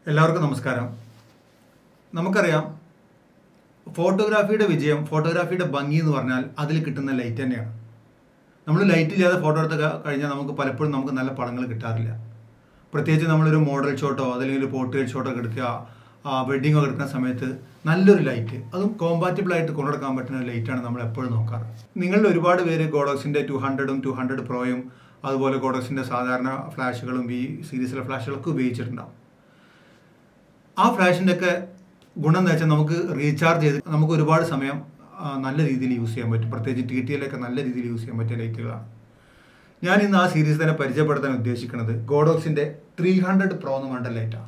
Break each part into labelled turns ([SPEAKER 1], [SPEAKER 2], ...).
[SPEAKER 1] എല്ലാവർക്കും നമസ്കാരം നമുക്കറിയാം ഫോട്ടോഗ്രാഫിയുടെ വിജയം ഫോട്ടോഗ്രാഫിയുടെ ഭംഗി എന്ന് പറഞ്ഞാൽ അതിൽ കിട്ടുന്ന ലൈറ്റ് തന്നെയാണ് നമ്മൾ ലൈറ്റ് ഇല്ലാതെ ഫോട്ടോ എടുത്ത് ക- കഴിഞ്ഞാൽ നമുക്ക് പലപ്പോഴും നമുക്ക് നല്ല പടങ്ങൾ കിട്ടാറില്ല പ്രത്യേകിച്ച് നമ്മളൊരു മോഡൽ ഷോട്ടോ അതല്ലെങ്കിൽ പോർട്രേറ്റ് ഷോട്ടോ ഒക്കെ എടുക്കുക വെഡിങ്ങോ എടുക്കുന്ന സമയത്ത് നല്ലൊരു ലൈറ്റ് അതും കോമ്പാറ്റബിൾ ആയിട്ട് കൊണ്ടുനടക്കാൻ പറ്റുന്ന ഒരു ലൈറ്റാണ് നമ്മൾ എപ്പോഴും നോക്കാറ് നിങ്ങളിൽ ഒരുപാട് പേര് ഗോഡോക്സിൻ്റെ ടു ഹൺഡ്രഡും ടു ഹൺഡ്രഡ് പ്രോയും അതുപോലെ ഗോഡോക്സിൻ്റെ സാധാരണ ഫ്ലാഷുകളും വി സീരീസിലെ ഫ്ലാഷുകളൊക്കെ ഉപയോഗിച്ചിട്ടുണ്ടാവും ആ ഫ്ലാഷിൻ്റെ ഒക്കെ ഗുണം എന്താ വെച്ചാൽ നമുക്ക് റീചാർജ് ചെയ്ത് നമുക്ക് ഒരുപാട് സമയം ആ, നല്ല രീതിയിൽ യൂസ് ചെയ്യാൻ പറ്റും പ്രത്യേകിച്ച് ടി ടി എല്ലൊക്കെ നല്ല രീതിയിൽ യൂസ് ചെയ്യാൻ പറ്റിയ ലൈറ്റുകളാണ് ഞാൻ ഇന്ന് ആ സീരീസ് തന്നെ പരിചയപ്പെടുത്താൻ ഉദ്ദേശിക്കുന്നത് ഗോഡോക്സിൻ്റെ ത്രീ ഹൺഡ്രഡ് പ്രോ എന്ന് പറഞ്ഞ ലൈറ്റാണ്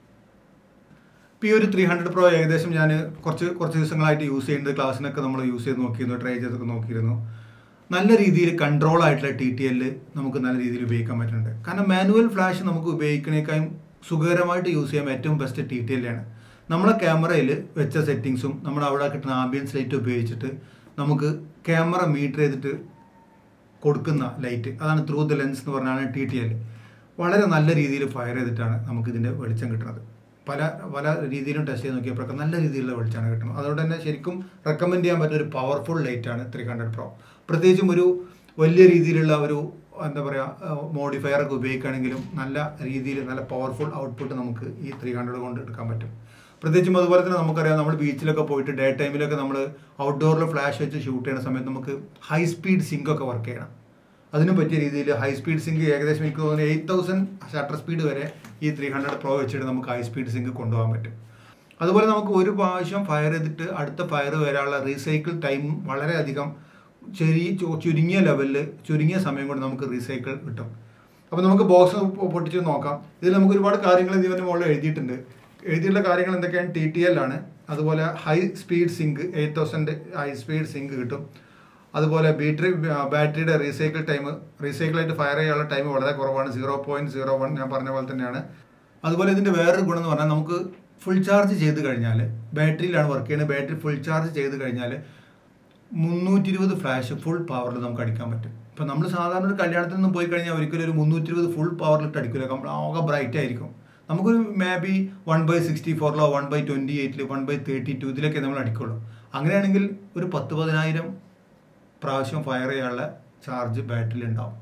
[SPEAKER 1] ഇപ്പോൾ ഈ ഒരു ത്രീ ഹൺഡ്രഡ് പ്രോ ഏകദേശം ഞാൻ കുറച്ച് കുറച്ച് ദിവസങ്ങളായിട്ട് യൂസ് ചെയ്യുന്നത് ക്ലാസ്സിനൊക്കെ നമ്മൾ യൂസ് ചെയ്ത് നോക്കിയിരുന്നു ട്രൈ ചെയ്തൊക്കെ നോക്കിയിരുന്നു നല്ല രീതിയിൽ കൺട്രോൾ ആയിട്ടുള്ള ടി ടി എല്ലിൽ നമുക്ക് നല്ല രീതിയിൽ ഉപയോഗിക്കാൻ പറ്റുന്നുണ്ട് കാരണം മാനുവൽ ഫ്ലാഷ് നമുക്ക് ഉപയോഗിക്കണേക്കാളും സുഖകരമായിട്ട് യൂസ് ചെയ്യാൻ ഏറ്റവും ബെസ്റ്റ് ടി ടി എല്ലാണ് നമ്മളെ ക്യാമറയിൽ വെച്ച സെറ്റിങ്സും നമ്മൾ അവിടെ കിട്ടുന്ന ആംബിയൻസ് ലൈറ്റ് ഉപയോഗിച്ചിട്ട് നമുക്ക് ക്യാമറ മീറ്റർ ചെയ്തിട്ട് കൊടുക്കുന്ന ലൈറ്റ് അതാണ് ത്രൂ ദ ലെൻസ് എന്ന് പറഞ്ഞാണ് ടി ടി എൽ വളരെ നല്ല രീതിയിൽ ഫയർ ചെയ്തിട്ടാണ് നമുക്ക് ഇതിൻ്റെ വെളിച്ചം കിട്ടുന്നത് പല പല രീതിയിലും ടെസ്റ്റ് ചെയ്ത് നോക്കിയപ്പോഴൊക്കെ നല്ല രീതിയിലുള്ള വെളിച്ചമാണ് കിട്ടുന്നത് അതുകൊണ്ട് തന്നെ ശരിക്കും റെക്കമെൻഡ് ചെയ്യാൻ പറ്റുന്ന ഒരു പവർഫുൾ ലൈറ്റാണ് ത്രീ ഹൺഡ്രഡ് പ്രോ പ്രത്യേകിച്ചും ഒരു വലിയ രീതിയിലുള്ള ഒരു എന്താ പറയുക മോഡിഫയർ ഒക്കെ ഉപയോഗിക്കുകയാണെങ്കിലും നല്ല രീതിയിൽ നല്ല പവർഫുൾ ഔട്ട്പുട്ട് നമുക്ക് ഈ ത്രീ ഹൺഡ്രഡ് കൊണ്ട് എടുക്കാൻ പറ്റും പ്രത്യേകിച്ചും അതുപോലെ തന്നെ നമുക്കറിയാം നമ്മൾ ബീച്ചിലൊക്കെ പോയിട്ട് ഡേ ടൈമിലൊക്കെ നമ്മൾ ഔട്ട്ഡോറിൽ ഫ്ലാഷ് വെച്ച് ഷൂട്ട് ചെയ്യുന്ന സമയത്ത് നമുക്ക് ഹൈ സ്പീഡ് സിങ്ക് ഒക്കെ വർക്ക് ചെയ്യണം അതിന് പറ്റിയ രീതിയിൽ ഹൈ സ്പീഡ് സിങ്ക് ഏകദേശം എനിക്ക് തോന്നുന്നു എയ്റ്റ് തൗസൻഡ് ഷട്ടർ സ്പീഡ് വരെ ഈ ത്രീ ഹൺഡ്രഡ് പ്രോ വെച്ചിട്ട് നമുക്ക് ഹൈ സ്പീഡ് സിങ്ക് കൊണ്ടുപോകാൻ പറ്റും അതുപോലെ നമുക്ക് ഒരു പ്രാവശ്യം ഫയർ ചെയ്തിട്ട് അടുത്ത ഫയർ വരാനുള്ള റീസൈക്കിൾ ടൈം വളരെയധികം ചെറിയ ചു- ചുരുങ്ങിയ ലെവലിൽ ചുരുങ്ങിയ സമയം കൊണ്ട് നമുക്ക് റീസൈക്കിൾ കിട്ടും അപ്പോൾ നമുക്ക് ബോക്സ് പൊട്ടിച്ച് നോക്കാം ഇതിൽ നമുക്ക് ഒരുപാട് കാര്യങ്ങൾ ഇതിൻ്റെ മുകളിൽ എഴുതിയിട്ടുണ്ട് എഴുതിയിട്ടുള്ള കാര്യങ്ങൾ എന്തൊക്കെയാണ് ടി ടി എൽ ആണ് അതുപോലെ high speed sync eight thousand high speed sync കിട്ടും അതുപോലെ ബാറ്ററി ബാറ്ററിയുടെ റീസൈക്കിൾ ടൈം റീസൈക്കിൾ ആയിട്ട് ഫയർ ചെയ്യാനുള്ള ടൈം വളരെ കുറവാണ് സീറോ പോയിന്റ് സീറോ വൺ ഞാൻ പറഞ്ഞ പോലെ തന്നെയാണ് അതുപോലെ ഇതിൻ്റെ വേറൊരു ഗുണം എന്ന് പറഞ്ഞാൽ നമുക്ക് ഫുൾ ചാർജ് ചെയ്ത് കഴിഞ്ഞാൽ ബാറ്ററിയിലാണ് വർക്ക് ചെയ്യുന്നത് ബാറ്ററി ഫുൾ ചാർജ് ചെയ്ത് കഴിഞ്ഞാൽ മുന്നൂറ്റി ഇരുപത് ഫ്ലാഷ് ഫുൾ പവറിൽ നമുക്ക് അടിക്കാൻ പറ്റും ഇപ്പം നമ്മൾ സാധാരണ ഒരു കല്യാണത്തിൽ നിന്ന് പോയി കഴിഞ്ഞാൽ ഒരിക്കലും ഒരു മുന്നൂറ്റി ഇരുപത് ഫുൾ പവറിലിട്ട് അടിക്കില്ല നമ്മൾ ആകെ ബ്രൈറ്റ് ആയിരിക്കും നമുക്കൊരു maybe one by sixty ഫോറിലോ വൺ ബൈ ട്വൻറ്റി എയ്റ്റിൽ വൺ ബൈ തേർട്ടി ടു ഇതിലൊക്കെ നമ്മൾ അടിക്കുള്ളൂ അങ്ങനെയാണെങ്കിൽ ഒരു പത്ത് പതിനായിരം പ്രാവശ്യം ഫയർ ചെയ്യാനുള്ള ചാർജ് ബാറ്ററിയിൽ ഉണ്ടാവും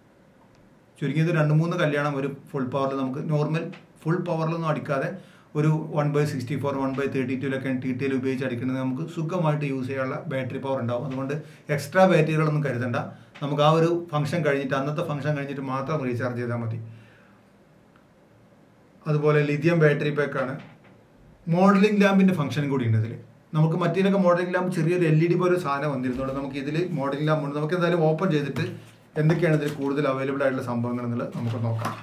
[SPEAKER 1] ചുരുങ്ങിയത് രണ്ട് മൂന്ന് കല്യാണം ഒരു ഫുൾ പവറിൽ നമുക്ക് നോർമൽ ഫുൾ പവറിലൊന്നും അടിക്കാതെ ഒരു one by sixty four one by thirty ടുവിലൊക്കെ ടി ടി എൽ ഉപയോഗിച്ച് അടിക്കുന്നത് നമുക്ക് സുഖമായിട്ട് യൂസ് ചെയ്യാനുള്ള ബാറ്ററി പവർ ഉണ്ടാവും അതുകൊണ്ട് എക്സ്ട്രാ ബാറ്ററികളൊന്നും കരുതണ്ട നമുക്ക് ആ ഒരു ഫംഗ്ഷൻ കഴിഞ്ഞിട്ട് അന്നത്തെ ഫംഗ്ഷൻ കഴിഞ്ഞിട്ട് മാത്രം റീചാർജ് ചെയ്താൽ മതി അതുപോലെ ലിഥിയം ബാറ്ററി പാക്കാണ് മോഡലിംഗ് ലാമ്പിൻ്റെ ഫംഗ്ഷൻ കൂടി ഉണ്ട് ഇതിൽ നമുക്ക് മറ്റേതൊക്കെ മോഡലിംഗ് ലാമ്പ് ചെറിയൊരു എൽ ഇ ഡി പോലെ ഒരു സാധനം വന്നിരുന്നുണ്ട് നമുക്ക് ഇതിൽ മോഡലിംഗ് ലാമ്പ് ഉണ്ട് നമുക്ക് എന്തായാലും ഓപ്പൺ ചെയ്തിട്ട് എന്തൊക്കെയാണ് ഇതിൽ കൂടുതൽ അവൈലബിൾ ആയിട്ടുള്ള സംഭവങ്ങൾ എന്നുള്ളത് നമുക്ക് നോക്കാം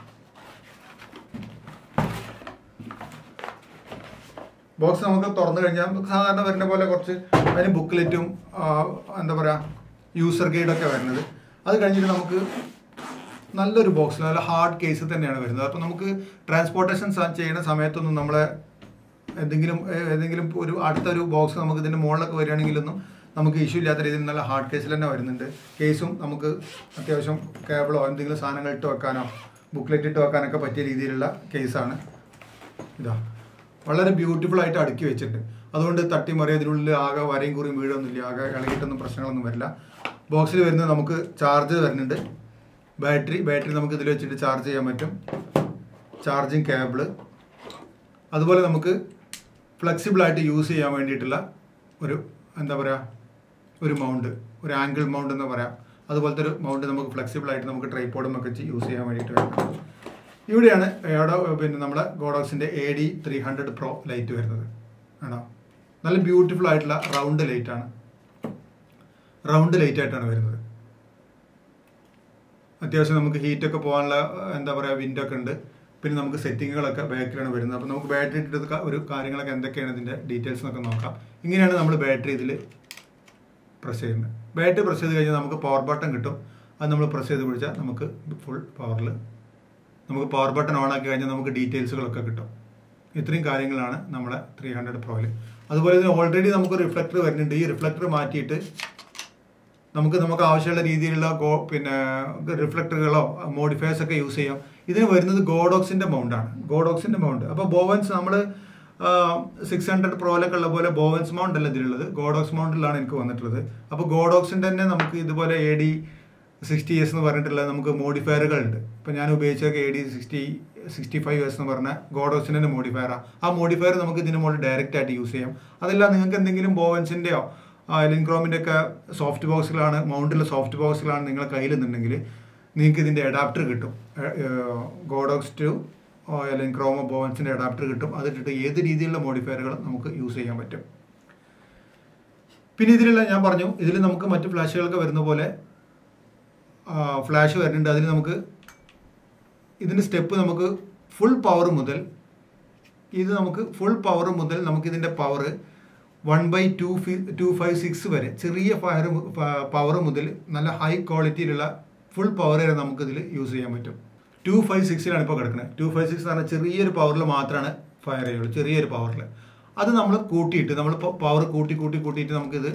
[SPEAKER 1] ബോക്സ് നമുക്ക് തുറന്നു കഴിഞ്ഞാൽ നമുക്ക് സാധാരണ വരുന്ന പോലെ കുറച്ച് അതിന് ബുക്ക്ലെറ്റും എന്താ പറയുക യൂസർ ഗൈഡൊക്കെ വരുന്നത് അത് കഴിഞ്ഞിട്ട് നമുക്ക് നല്ലൊരു ബോക്സ് നല്ല ഹാർഡ് കേസ് തന്നെയാണ് വരുന്നത് അപ്പോൾ നമുക്ക് ട്രാൻസ്പോർട്ടേഷൻ ചെയ്യുന്ന സമയത്തൊന്നും നമ്മളെ എന്തെങ്കിലും ഏഹ്, ഏതെങ്കിലും ഒരു അടുത്തൊരു ബോക്സ് നമുക്ക് ഇതിൻ്റെ മുകളിലൊക്കെ വരികയാണെങ്കിലൊന്നും നമുക്ക് ഇഷ്യൂ ഇല്ലാത്ത രീതിയിൽ നല്ല ഹാർഡ് കേസിൽ തന്നെ വരുന്നുണ്ട് കേസും നമുക്ക് അത്യാവശ്യം കേബിളോ എന്തെങ്കിലും സാധനങ്ങൾ ഇട്ട് വെക്കാനോ ബുക്ക്ലെറ്റ് ഇട്ട് വെക്കാനൊക്കെ പറ്റിയ രീതിയിലുള്ള കേസാണ് ഇതാ വളരെ ബ്യൂട്ടിഫുൾ ആയിട്ട് അടുക്കി വെച്ചിട്ടുണ്ട് അതുകൊണ്ട് തട്ടി മറിയ ഇതിനുള്ളിൽ ആകെ വരയും കുറിയും വീഴൊന്നുമില്ല ആകെ ഇളകിയിട്ടൊന്നും പ്രശ്നങ്ങളൊന്നും വരില്ല ബോക്സിൽ വരുന്നത് നമുക്ക് ചാർജ് വരുന്നുണ്ട് ബാറ്ററി ബാറ്ററി നമുക്ക് ഇതിൽ വെച്ചിട്ട് ചാർജ് ചെയ്യാൻ പറ്റും ചാർജിങ് കേബിള് അതുപോലെ നമുക്ക് ഫ്ലെക്സിബിൾ ആയിട്ട് യൂസ് ചെയ്യാൻ വേണ്ടിയിട്ടുള്ള ഒരു എന്താ പറയുക ഒരു മൗണ്ട് ഒരു ആംഗിൾ മൗണ്ട് എന്ന് പറയാം അതുപോലത്തെ ഒരു മൗണ്ട് നമുക്ക് ഫ്ലെക്സിബിൾ ആയിട്ട് നമുക്ക് ട്രൈപ്പോഡും ഒക്കെ വെച്ച് യൂസ് ചെയ്യാൻ വേണ്ടിയിട്ട് വരുന്നത് ഇവിടെയാണ് ഏടോ പിന്നെ നമ്മുടെ ഗോഡോക്സിൻ്റെ A D three hundred pro light വരുന്നത് ആണോ നല്ല ബ്യൂട്ടിഫുൾ ആയിട്ടുള്ള റൗണ്ട് ലൈറ്റാണ് റൗണ്ട് ലൈറ്റ് ആയിട്ടാണ് വരുന്നത് അത്യാവശ്യം നമുക്ക് ഹീറ്റൊക്കെ പോകാനുള്ള എന്താ പറയുക വിൻഡോ ഒക്കെ ഉണ്ട് പിന്നെ നമുക്ക് സെറ്റിങ്ങുകളൊക്കെ ബാക്കിലാണ് വരുന്നത് അപ്പോൾ നമുക്ക് ബാറ്ററി ഇട്ടിട്ട് ക- ഒരു കാര്യങ്ങളൊക്കെ എന്തൊക്കെയാണ് ഇതിൻ്റെ ഡീറ്റെയിൽസ് എന്നൊക്കെ നോക്കാം ഇങ്ങനെയാണ് നമ്മൾ ബാറ്ററി ഇതിൽ പ്രസ് ചെയ്യുന്നത് ബാറ്ററി പ്രസ് ചെയ്ത് കഴിഞ്ഞാൽ നമുക്ക് പവർ ബട്ടൺ കിട്ടും അത് നമ്മൾ പ്രസ് ചെയ്ത് പിടിച്ചാൽ നമുക്ക് ഫുൾ പവറിൽ നമുക്ക് പവർ ബട്ടൺ ഓൺ ആക്കി കഴിഞ്ഞാൽ നമുക്ക് ഡീറ്റെയിൽസുകളൊക്കെ കിട്ടും ഇത്രയും കാര്യങ്ങളാണ് നമ്മുടെ ത്രീ ഹൺഡ്രഡ് പ്രോയിൽ അതുപോലെ ഇതിന് ഓൾറെഡി നമുക്ക് റിഫ്ലക്ടർ വരുന്നുണ്ട് ഈ റിഫ്ലക്ടർ മാറ്റിയിട്ട് നമുക്ക് നമുക്ക് ആവശ്യമുള്ള രീതിയിലുള്ള ഗോ പിന്നെ റിഫ്ലക്ടറുകളോ മോഡിഫയേഴ്സ് ഒക്കെ യൂസ് ചെയ്യാം ഇതിന് വരുന്നത് ഗോഡോക്സിൻ്റെ മൗണ്ടാണ് ഗോഡോക്സിൻ്റെ മൗണ്ട് അപ്പോൾ ബോവൻസ് നമ്മൾ സിക്സ് ഹൺഡ്രഡ് പ്രോയിലൊക്കെ ഉള്ള പോലെ ബോവൻസ് മൗണ്ട് അല്ല ഇതിലുള്ളത് ഗോഡോക്സ് മൗണ്ടിലാണ് എനിക്ക് വന്നിട്ടുള്ളത് അപ്പോൾ ഗോഡോക്സിൻ്റെ തന്നെ നമുക്ക് ഇതുപോലെ എ ഡി സിക്സ്റ്റി എസ് എന്ന് പറഞ്ഞിട്ടുള്ള നമുക്ക് മോഡിഫയറുകൾ ഉണ്ട് ഇപ്പം ഞാൻ ഉപയോഗിച്ചൊക്കെ A D sixty sixty five S എന്ന് പറഞ്ഞ ഗോഡോക്സിൻ്റെ തന്നെ മോഡിഫയറാണ് ആ മോഡിഫയർ നമുക്ക് ഇതിന് മുകളിൽ ഡയറക്റ്റ് ആയിട്ട് യൂസ് ചെയ്യാം അതല്ല നിങ്ങൾക്ക് എന്തെങ്കിലും ബോവൻസിൻ്റെയോ ലിൻക്രോമിൻ്റെ ഒക്കെ സോഫ്റ്റ് ബോക്സുകളാണ് മൗണ്ടിലെ സോഫ്റ്റ് ബോക്സുകളാണ് നിങ്ങളുടെ കയ്യിലെന്നുണ്ടെങ്കിൽ നിങ്ങൾക്ക് ഇതിൻ്റെ അഡാപ്റ്റർ കിട്ടും ഗോഡോക്സ് ടു അല്ലെങ്കിൽ ക്രോമോ ബോവൻസിൻ്റെ അഡാപ്റ്റർ കിട്ടും അതിട്ടിട്ട് ഏത് രീതിയിലുള്ള മോഡിഫയറുകൾ നമുക്ക് യൂസ് ചെയ്യാൻ പറ്റും പിന്നെ ഇതിലുള്ള ഞാൻ പറഞ്ഞു ഇതിൽ നമുക്ക് മറ്റ് ഫ്ലാഷുകളൊക്കെ വരുന്ന പോലെ ഫ്ലാഷ് വരുന്നുണ്ട് അതിൽ നമുക്ക് ഇതിൻ്റെ സ്റ്റെപ്പ് നമുക്ക് ഫുൾ പവർ മുതൽ ഇത് നമുക്ക് ഫുൾ പവർ മുതൽ നമുക്ക് ഇതിൻ്റെ പവർ വൺ ബൈ ടു ഫി ടു ഫൈവ് സിക്സ് വരെ ചെറിയ ഫയർ പവർ മുതൽ നല്ല ഹൈ ക്വാളിറ്റിയിലുള്ള ഫുൾ പവർ വരെ നമുക്കിതിൽ യൂസ് ചെയ്യാൻ പറ്റും ടു ഫൈവ് സിക്സിലാണ് ഇപ്പോൾ കിടക്കുന്നത് ടു ഫൈവ് സിക്സ് എന്ന് പറഞ്ഞാൽ ചെറിയൊരു പവറിൽ മാത്രമാണ് ഫയർ ചെയ്യുള്ളൂ ചെറിയൊരു പവറിൽ അത് നമ്മൾ കൂട്ടിയിട്ട് നമ്മൾ പവർ കൂട്ടി കൂട്ടി കൂട്ടിയിട്ട് നമുക്കിത്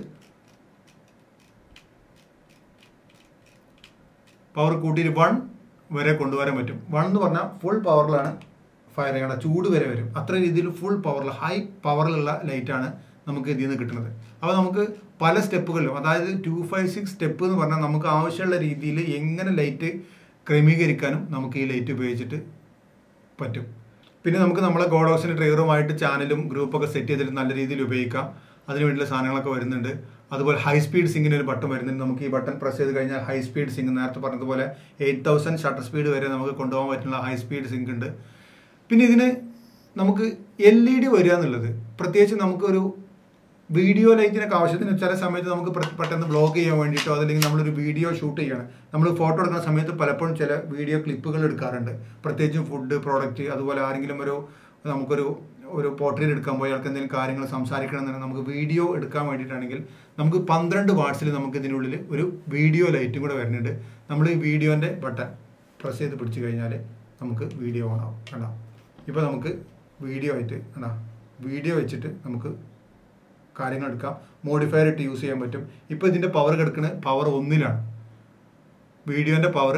[SPEAKER 1] പവർ കൂട്ടിയിട്ട് വൺ വരെ കൊണ്ടുവരാൻ പറ്റും വൺ എന്ന് പറഞ്ഞാൽ ഫുൾ പവറിലാണ് ഫയർ ചെയ്യണം ചൂട് വരെ വരും അത്ര രീതിയിൽ ഫുൾ പവറിൽ ഹൈ പവറിലുള്ള ലൈറ്റാണ് നമുക്ക് ഇതിൽ നിന്ന് കിട്ടുന്നത് അപ്പോൾ നമുക്ക് പല സ്റ്റെപ്പുകളിലും അതായത് ടു ഫൈവ് സിക്സ് സ്റ്റെപ്പ് എന്ന് പറഞ്ഞാൽ നമുക്ക് ആവശ്യമുള്ള രീതിയിൽ എങ്ങനെ ലൈറ്റ് ക്രമീകരിക്കാനും നമുക്ക് ഈ ലൈറ്റ് ഉപയോഗിച്ചിട്ട് പറ്റും പിന്നെ നമുക്ക് നമ്മളെ ഗോഡോസിന് ഡ്രൈവറുമായിട്ട് ചാനലും ഗ്രൂപ്പൊക്കെ സെറ്റ് ചെയ്തിട്ട് നല്ല രീതിയിൽ ഉപയോഗിക്കാം അതിന് വേണ്ടിയുള്ള സാധനങ്ങളൊക്കെ വരുന്നുണ്ട് അതുപോലെ ഹൈ സ്പീഡ് സിങ്ങിന് ഒരു ബട്ടൺ വരുന്നുണ്ട് നമുക്ക് ഈ ബട്ടൺ പ്രസ് ചെയ്ത് കഴിഞ്ഞാൽ ഹൈ സ്പീഡ് സിങ് നേരത്തെ പറഞ്ഞതുപോലെ എയ്റ്റ് തൗസൻഡ് ഷട്ടർ സ്പീഡ് വരെ നമുക്ക് കൊണ്ടുപോകാൻ പറ്റുന്ന ഹൈ സ്പീഡ് സിങ്ക് ഉണ്ട് പിന്നെ ഇതിന് നമുക്ക് എൽ ഇ ഡി വരിക എന്നുള്ളത് പ്രത്യേകിച്ച് നമുക്കൊരു വീഡിയോ ലൈറ്റിനൊക്കെ ആവശ്യത്തിന് ചില സമയത്ത് നമുക്ക് പെട്ടെന്ന് ബ്ലോഗ് ചെയ്യാൻ വേണ്ടിയിട്ടോ അതല്ലെങ്കിൽ നമ്മളൊരു വീഡിയോ ഷൂട്ട് ചെയ്യണം നമ്മൾ ഫോട്ടോ എടുക്കുന്ന സമയത്ത് പലപ്പോഴും ചില വീഡിയോ ക്ലിപ്പുകൾ എടുക്കാറുണ്ട് പ്രത്യേകിച്ചും ഫുഡ് പ്രോഡക്റ്റ് അതുപോലെ ആരെങ്കിലും ഒരു നമുക്കൊരു ഒരു പോർട്രേറ്റ് എടുക്കാൻ പോയി ആൾക്ക് എന്തെങ്കിലും കാര്യങ്ങൾ സംസാരിക്കണമെന്നുണ്ടെങ്കിൽ നമുക്ക് വീഡിയോ എടുക്കാൻ വേണ്ടിയിട്ടാണെങ്കിൽ നമുക്ക് പന്ത്രണ്ട് വാട്സിൽ നമുക്ക് ഇതിനുള്ളിൽ ഒരു വീഡിയോ ലൈറ്റും കൂടെ വരുന്നുണ്ട് നമ്മൾ ഈ വീഡിയോൻ്റെ ബട്ടൺ പ്രസ് ചെയ്ത് പിടിച്ചു കഴിഞ്ഞാൽ നമുക്ക് വീഡിയോ ഓൺ ആവും കണ്ടോ ഇപ്പോൾ നമുക്ക് വീഡിയോ ആയിട്ട് കണ്ടോ വീഡിയോ വെച്ചിട്ട് നമുക്ക് കാര്യങ്ങൾ എടുക്കാം മോഡിഫയർ ഇട്ട് യൂസ് ചെയ്യാൻ പറ്റും ഇപ്പോൾ ഇതിൻ്റെ പവർ കിടക്കുന്നത് പവർ ഒന്നിലാണ് വീഡിയോൻ്റെ പവർ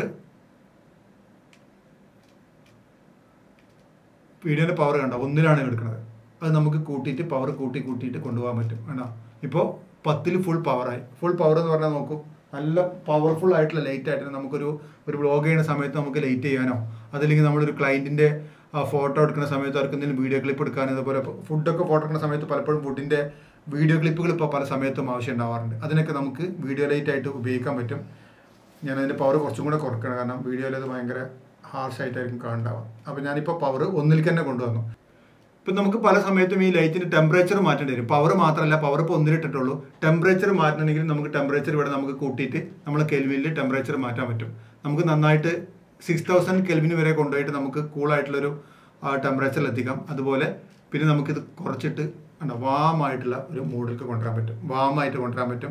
[SPEAKER 1] വീഡിയോൻ്റെ പവർ കണ്ട ഒന്നിലാണ് എടുക്കുന്നത് അത് നമുക്ക് കൂട്ടിയിട്ട് പവർ കൂട്ടി കൂട്ടിയിട്ട് കൊണ്ടുപോകാൻ പറ്റും കണ്ടോ ഇപ്പോൾ പത്തിൽ ഫുൾ പവറായി ഫുൾ പവർ എന്ന് പറഞ്ഞാൽ നോക്കൂ നല്ല പവർഫുൾ ആയിട്ടുള്ള ലൈറ്റ് ആയിട്ട് നമുക്കൊരു ഒരു വ്ളോഗ് ചെയ്യുന്ന സമയത്ത് നമുക്ക് ലൈറ്റ് ചെയ്യാനോ അതല്ലെങ്കിൽ നമ്മളൊരു ക്ലയൻറ്റിൻ്റെ ഫോട്ടോ എടുക്കുന്ന സമയത്ത് അവർക്ക് എന്തെങ്കിലും വീഡിയോ ക്ലിപ്പ് എടുക്കാനോ അതുപോലെ ഫുഡൊക്കെ ഫോട്ടോ എടുക്കുന്ന സമയത്ത് പലപ്പോഴും ഫുഡിൻ്റെ വീഡിയോ ക്ലിപ്പുകൾ ഇപ്പോൾ പല സമയത്തും ആവശ്യം ഉണ്ടാവാറുണ്ട് അതിനൊക്കെ നമുക്ക് വീഡിയോ ലൈറ്റ് ആയിട്ട് ഉപയോഗിക്കാൻ പറ്റും ഞാൻ അതിൻ്റെ പവർ കുറച്ചും കൂടെ കുറക്കണം കാരണം വീഡിയോയിൽ അത് ഭയങ്കര ഹാർഷ് ആയിട്ടായിരിക്കും കാണുണ്ടാവുക അപ്പോൾ ഞാനിപ്പോൾ പവർ ഒന്നിലേക്ക് തന്നെ കൊണ്ടുവന്നു ഇപ്പം നമുക്ക് പല സമയത്തും ഈ ലൈറ്റിൻ്റെ ടെമ്പറേച്ചർ മാറ്റേണ്ടി വരും പവർ മാത്രമല്ല പവർ ഇപ്പോൾ ഒന്നിലിട്ടിട്ടുള്ളൂ ടെമ്പറേച്ചർ മാറ്റണമെങ്കിൽ നമുക്ക് ടെമ്പറേച്ചർ ഇവിടെ നമുക്ക് കൂട്ടിയിട്ട് നമ്മൾ കെൽവിനിൽ ടെമ്പറേച്ചർ മാറ്റാൻ പറ്റും നമുക്ക് നന്നായിട്ട് സിക്സ് തൗസൻഡ് കെൽവിന് വരെ കൊണ്ടുപോയിട്ട് നമുക്ക് കൂളായിട്ടുള്ളൊരു ടെമ്പറേച്ചറിൽ എത്തിക്കാം അതുപോലെ പിന്നെ നമുക്കിത് കുറച്ചിട്ട് എന്താ വാമായിട്ടുള്ള ഒരു മൂഡിലേക്ക് കൊണ്ടുവരാൻ പറ്റും വാമായിട്ട് കൊണ്ടുവരാൻ പറ്റും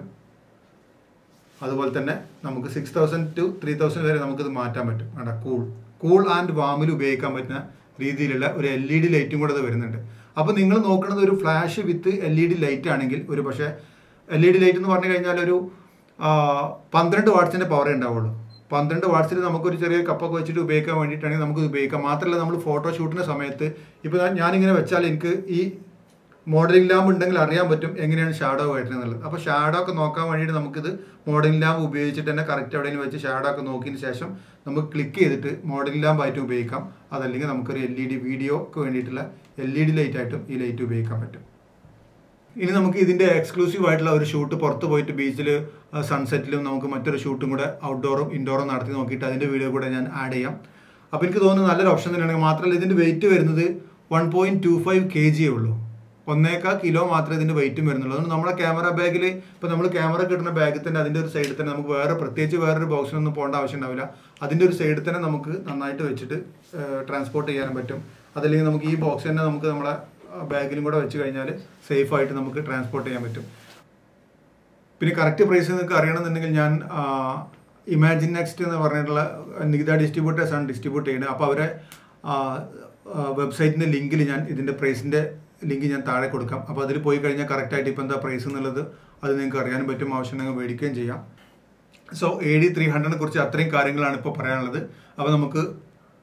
[SPEAKER 1] അതുപോലെ തന്നെ നമുക്ക് six thousand to three thousand വരെ നമുക്കിത് മാറ്റാൻ പറ്റും വേണ്ട കൂൾ കൂൾ ആൻഡ് വാമിൽ ഉപയോഗിക്കാൻ പറ്റുന്ന രീതിയിലുള്ള ഒരു എൽ ഇ ഡി ലൈറ്റും കൂടെ ഇത് വരുന്നുണ്ട് അപ്പോൾ നിങ്ങൾ നോക്കുന്നത് ഒരു flash with L E D light ആണെങ്കിൽ ഒരു പക്ഷേ എൽ ഇ ഡി ലൈറ്റ് എന്ന് പറഞ്ഞു കഴിഞ്ഞാൽ ഒരു പന്ത്രണ്ട് വാട്ട്സിൻ്റെ പവറേ ഉണ്ടാവുള്ളൂ പന്ത്രണ്ട് വാട്ട്സിൽ നമുക്കൊരു ചെറിയ കപ്പൊക്കെ വെച്ചിട്ട് ഉപയോഗിക്കാൻ വേണ്ടിയിട്ടാണെങ്കിൽ നമുക്ക് ഉപയോഗിക്കാം മാത്രമല്ല നമ്മൾ ഫോട്ടോ ഷൂട്ടിൻ്റെ സമയത്ത് ഇപ്പോൾ ഞാനിങ്ങനെ വെച്ചാൽ എനിക്ക് ഈ മോഡലിംഗ് ലാമ്പ് ഉണ്ടെങ്കിൽ അറിയാൻ പറ്റും എങ്ങനെയാണ് ഷാഡോ വരുന്നത് എന്നുള്ളത് അപ്പോൾ ഷാഡോ ഒക്കെ നോക്കാൻ വേണ്ടിയിട്ട് നമുക്കിത് മോഡലിംഗ് ലാമ്പ് ഉപയോഗിച്ചിട്ട് തന്നെ കറക്റ്റ് എവിടെയെങ്കിലും വെച്ച് ഷാഡോ ഒക്കെ നോക്കിയതിന് ശേഷം നമുക്ക് ക്ലിക്ക് ചെയ്തിട്ട് മോഡലിംഗ് ലാമ്പ് ആയിട്ട് ഉപയോഗിക്കാം അതല്ലെങ്കിൽ നമുക്കൊരു എൽ ഇ ഡി വീഡിയോക്ക് വേണ്ടിയിട്ടുള്ള എൽ ഇ ഡി ലൈറ്റ് ആയിട്ടും ഈ ലൈറ്റ് ഉപയോഗിക്കാൻ പറ്റും ഇനി നമുക്ക് ഇതിൻ്റെ എക്സ്ക്ലൂസീവ് ആയിട്ടുള്ള ഒരു ഷൂട്ട് പുറത്ത് പോയിട്ട് ബീച്ചിൽ സൺസെറ്റിലും നമുക്ക് മറ്റൊരു ഷൂട്ടും കൂടെ ഔട്ട്ഡോറും ഇൻഡോറും നടത്തി നോക്കിയിട്ട് അതിൻ്റെ വീഡിയോ കൂടെ ഞാൻ ആഡ് ചെയ്യാം അപ്പോൾ എനിക്ക് തോന്നുന്നു നല്ലൊരു ഓപ്ഷൻ തന്നെയാണ് മാത്രമല്ല ഇതിൻ്റെ വെയിറ്റ് വരുന്നത് one point two five K ജിയേ ഉള്ളൂ ഒന്നേക്കാ കിലോ മാത്രമേ ഇതിൻ്റെ വെയിറ്റും വരുന്നുള്ളൂ അതുകൊണ്ട് നമ്മുടെ ക്യാമറ ബാഗിൽ ഇപ്പോൾ നമ്മൾ ക്യാമറ കിട്ടുന്ന ബാഗിൽ തന്നെ അതിൻ്റെ ഒരു സൈഡിൽ തന്നെ നമുക്ക് വേറെ പ്രത്യേകിച്ച് വേറൊരു ബോക്സിനൊന്നും പോകേണ്ട ആവശ്യം ഉണ്ടാവില്ല അതിൻ്റെ ഒരു സൈഡിൽ തന്നെ നമുക്ക് നന്നായിട്ട് വെച്ചിട്ട് ട്രാൻസ്പോർട്ട് ചെയ്യാനും പറ്റും അതല്ലെങ്കിൽ നമുക്ക് ഈ ബോക്സ് തന്നെ നമുക്ക് നമ്മളെ ബാഗിലും കൂടെ വെച്ച് കഴിഞ്ഞാൽ സേഫ് ആയിട്ട് നമുക്ക് ട്രാൻസ്പോർട്ട് ചെയ്യാൻ പറ്റും പിന്നെ കറക്റ്റ് പ്രൈസ് നിങ്ങൾക്ക് അറിയണമെന്നുണ്ടെങ്കിൽ ഞാൻ ഇമാജിൻ നെക്സ്റ്റ് എന്ന് പറഞ്ഞിട്ടുള്ള നികിത ഡിസ്ട്രിബ്യൂട്ടേഴ്സ് ആണ് ഡിസ്ട്രിബ്യൂട്ട് ചെയ്യുന്നത് അപ്പോൾ അവരെ വെബ്സൈറ്റിൻ്റെ ലിങ്കിൽ ഞാൻ ഇതിൻ്റെ പ്രൈസിൻ്റെ ലിങ്ക് ഞാൻ താഴെ കൊടുക്കാം അപ്പോൾ അതിൽ പോയി കഴിഞ്ഞാൽ കറക്റ്റായിട്ട് ഇപ്പോൾ എന്താ പ്രൈസ് എന്നുള്ളത് അത് നിങ്ങൾക്ക് അറിയാനും പറ്റും ആവശ്യം നിങ്ങൾ മേടിക്കുകയും ചെയ്യാം സോ എ ഡി ത്രീ ഹൺഡ്രഡിനെ കുറിച്ച് അത്രയും കാര്യങ്ങളാണ് ഇപ്പോൾ പറയാനുള്ളത് അപ്പോൾ നമുക്ക്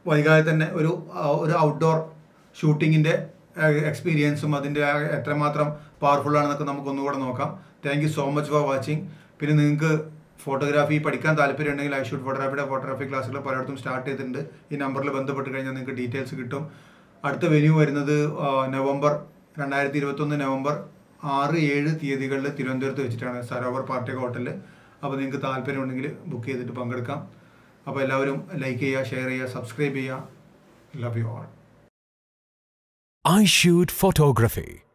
[SPEAKER 1] വൈകാതെ തന്നെ ഒരു ആ, ഒരു ഔട്ട്ഡോർ ഷൂട്ടിങ്ങിൻ്റെ എക്സ്പീരിയൻസും അതിൻ്റെ ആ എത്രമാത്രം പവർഫുൾ ആണെന്നൊക്കെ നമുക്ക് ഒന്നുകൂടെ നോക്കാം thank you so much for watching പിന്നെ നിങ്ങൾക്ക് ഫോട്ടോഗ്രാഫി പഠിക്കാൻ താല്പര്യം ഉണ്ടെങ്കിൽ ഐ ഷൂട്ട് ഫോട്ടോഗ്രാഫിയുടെ ഫോട്ടോഗ്രാഫി ക്ലാസ്സുകൾ പലയിടത്തും സ്റ്റാർട്ട് ചെയ്തിട്ടുണ്ട് ഈ നമ്പറിൽ ബന്ധപ്പെട്ട് കഴിഞ്ഞാൽ നിങ്ങൾക്ക് ഡീറ്റെയിൽസ് കിട്ടും അടുത്ത വെന്യൂ വരുന്നത് ആ, നവംബർ രണ്ടായിരത്തി ഇരുപത്തൊന്ന് നവംബർ ആറ് ഏഴ് തീയതികളിൽ തിരുവനന്തപുരത്ത് വെച്ചിട്ടാണ് സരോവർ പാർട്ടി ഹോട്ടലിൽ അപ്പോൾ നിങ്ങൾക്ക് താല്പര്യമുണ്ടെങ്കിൽ ബുക്ക് ചെയ്തിട്ട് പങ്കെടുക്കാം അപ്പോൾ എല്ലാവരും ലൈക്ക് ചെയ്യുക ഷെയർ ചെയ്യുക സബ്സ്ക്രൈബ് ചെയ്യുക love you all
[SPEAKER 2] I shoot photography.